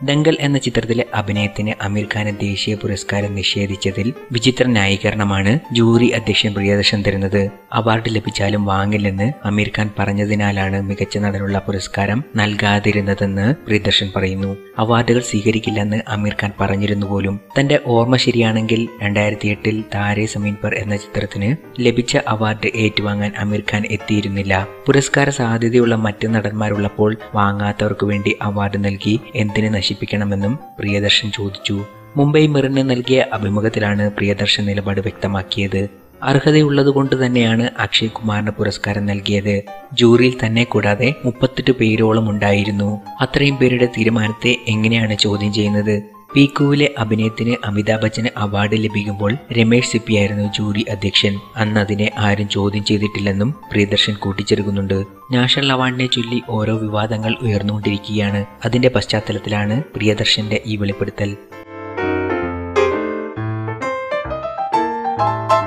ദങ്കൽ എന്ന ചിത്രത്തിലെ അഭിനയത്തിന് അമീർ ഖാന് ദേശീയ പുരസ്കാരം നിഷേധിച്ചതിൽ വിചിത്ര ന്യായീകരണമാണ് ജൂറി അധ്യക്ഷൻ പ്രിയദർശൻ തരുന്നത് അവാർഡ് ലഭിച്ചാലും വാങ്ങില്ലെന്ന് അമീർ ഖാൻ പറഞ്ഞതിനാലാണ് മികച്ച നടനുള്ള പുരസ്കാരം നൽകാതിരുന്നതെന്ന് പ്രിയദർശൻ പറയുന്നു അവാർഡുകൾ സ്വീകരിക്കില്ലെന്ന് അമീർ ഖാൻ പറഞ്ഞിരുന്നു പോലും തന്റെ ഓർമ്മ ശരിയാണെങ്കിൽ രണ്ടായിരത്തി എട്ടിൽ താരേ സമീൻ പർ എന്ന ചിത്രത്തിന് ലഭിച്ച അവാർഡ് ഏറ്റുവാങ്ങാൻ അമീർ ഖാൻ എത്തിയിരുന്നില്ല പുരസ്കാര സാധ്യതയുള്ള മറ്റ് നടന്മാരുള്ളപ്പോൾ വാങ്ങാത്തവർക്ക് വേണ്ടി അവാർഡ് നൽകി എന്തിന് നശിപ്പിക്കണമെന്നും പ്രിയദർശൻ ചോദിച്ചു മുംബൈ മിറിന് നൽകിയ അഭിമുഖത്തിലാണ് പ്രിയദർശൻ നിലപാട് വ്യക്തമാക്കിയത് അർഹതയുള്ളതുകൊണ്ട് തന്നെയാണ് അക്ഷയ് കുമാറിന് പുരസ്കാരം നൽകിയത് ജൂറിയിൽ തന്നെ കൂടാതെ മുപ്പത്തെട്ട് പേരോളം ഉണ്ടായിരുന്നു അത്രയും പേരുടെ തീരുമാനത്തെ എങ്ങനെയാണ് ചോദ്യം ചെയ്യുന്നത് പീക്കുവിലെ അഭിനയത്തിന് അമിതാഭ് ബച്ചന് അവാർഡ് ലഭിക്കുമ്പോൾ രമേഷ് സിപ്പിയായിരുന്നു ജൂറി അധ്യക്ഷൻ അന്ന് അതിനെ ആരും ചോദ്യം ചെയ്തിട്ടില്ലെന്നും പ്രിയദർശൻ കൂട്ടിച്ചേർക്കുന്നുണ്ട് നാഷണൽ അവാർഡിനെ ചൊല്ലി ഓരോ വിവാദങ്ങൾ ഉയർന്നുകൊണ്ടിരിക്കുകയാണ് അതിന്റെ പശ്ചാത്തലത്തിലാണ് പ്രിയദർശന്റെ ഈ വെളിപ്പെടുത്തൽ